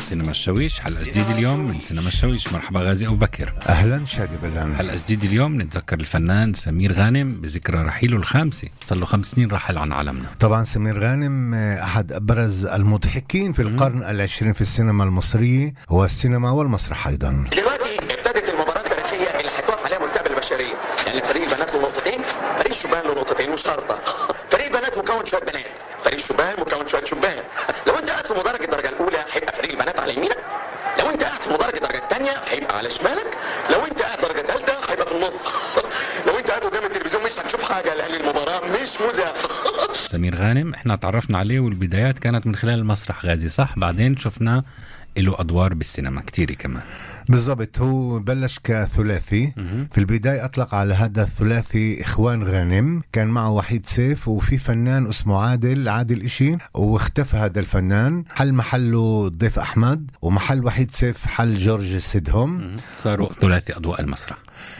سينما الشويش حلقة جديدة اليوم من سينما الشويش مرحبا غازي أبو بكر اهلا شادي بلان حلقة جديدة اليوم نتذكر الفنان سمير غانم بذكرى رحيله الخامسة صار له خمس سنين رحل عن عالمنا طبعا سمير غانم آه، احد ابرز المضحكين في القرن العشرين في السينما المصريه والسينما والمسرح ايضا دلوقتي ابتدت المباراه التاريخيه اللي هتقف عليها مستقبل البشريه يعني فريق البنات له نقطتين فريق الشبان له نقطتين وشرطه فريق البنات مكون شويه بنات فريق الشبان مكون شويه شبان لو انت قاعد في مدرج الدرجه الاولى هيبقى فريق البنات على يمينك لو انت قاعد في مدرج الدرجه الثانيه هيبقى على شمالك لو انت قاعد درجه ثالثه هيبقى في النص لو انت قاعد قدام التلفزيون مش هتشوف حاجه لان المباراه مش مذاعه سمير غانم احنا تعرفنا عليه والبدايات كانت من خلال المسرح غازي صح بعدين شفنا له أدوار بالسينما كتير كمان بالضبط هو بلش كثلاثي في البداية أطلق على هذا الثلاثي إخوان غانم كان معه وحيد سيف وفي فنان اسمه عادل عادل إشي واختفى هذا الفنان حل محله الضيف أحمد ومحل وحيد سيف حل جورج سيدهم صاروا ثلاثي أضواء المسرح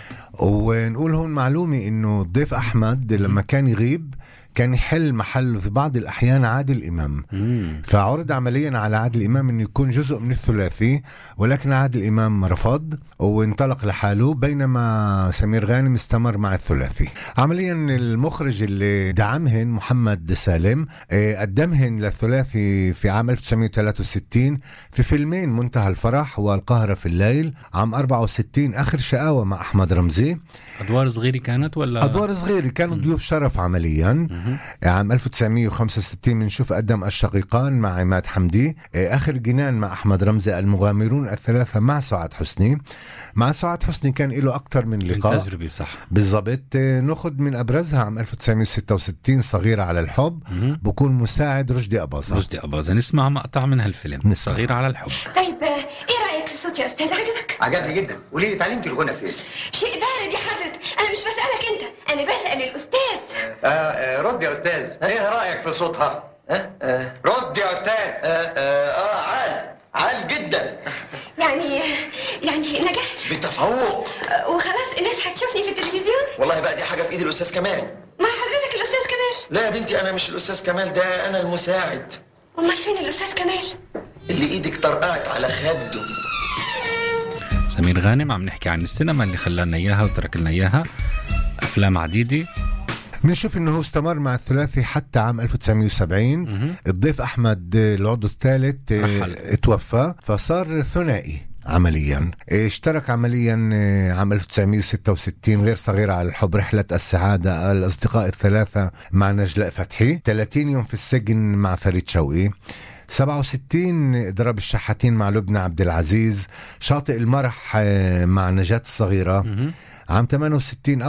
ونقول هون معلومة إنه الضيف أحمد لما كان يغيب كان يحل محله في بعض الأحيان عادل إمام فعرض عمليا على عادل إمام أنه يكون جزء من الثلاثي ولكن عادل إمام رفض وانطلق لحاله بينما سمير غانم استمر مع الثلاثي عمليا المخرج اللي دعمهن محمد سالم آه، قدمهن للثلاثي في عام 1963 في فيلمين منتهى الفرح والقاهرة في الليل عام 64 آخر شقاوة مع أحمد رمزي أدوار صغيرة كانت ولا ادوار صغيره كانوا ضيوف شرف عمليا عام 1965 بنشوف قدم الشقيقان مع عماد حمدي آه، اخر جنان مع احمد رمزي المغامرون الثلاثه مع سعاد حسني مع سعاد حسني كان له اكثر من من لقاء تجربة صح بالضبط آه، ناخذ من ابرزها عام 1966 صغيره على الحب بكون مساعد رشدي اباظه رشدي أباظة نسمع مقطع من هالفيلم نسمع. صغيرة على الحب طيب آه، ايه رايك في صوتي يا استاذ عجبك عجبني جدا وليه اتعلمتي الغنى فين؟ شيء بارد يا حضرة انا مش بسالك انت انا بسال الاستاذ آه آه رد يا استاذ ايه رايك في صوتها؟ آه آه رد يا استاذ اه اه, آه عال عال جدا يعني يعني نجحت بتفوق آه، وخلاص الناس هتشوفني في التلفزيون والله بقى دي حاجه في ايد الاستاذ كمال مع حضرتك الاستاذ كمال لا يا بنتي انا مش الاستاذ كمال ده انا المساعد امال فين الاستاذ كمال اللي ايدك طرقعت على خده سمير غانم عم نحكي عن السينما اللي خلانا إياها وترك لنا إياها أفلام عديدة بنشوف انه هو استمر مع الثلاثي حتى عام 1970 الضيف احمد آه، العضو الثالث آه، رحل. اتوفى فصار ثنائي عمليا آه، اشترك عمليا آه، عام 1966 غير صغيرة على الحب رحلة السعادة الأصدقاء الثلاثة مع نجلاء فتحي 30 يوم في السجن مع فريد شوقي 67 اضراب الشحاتين مع لبنى عبد العزيز شاطئ المرح آه، مع نجاة الصغيرة عام 68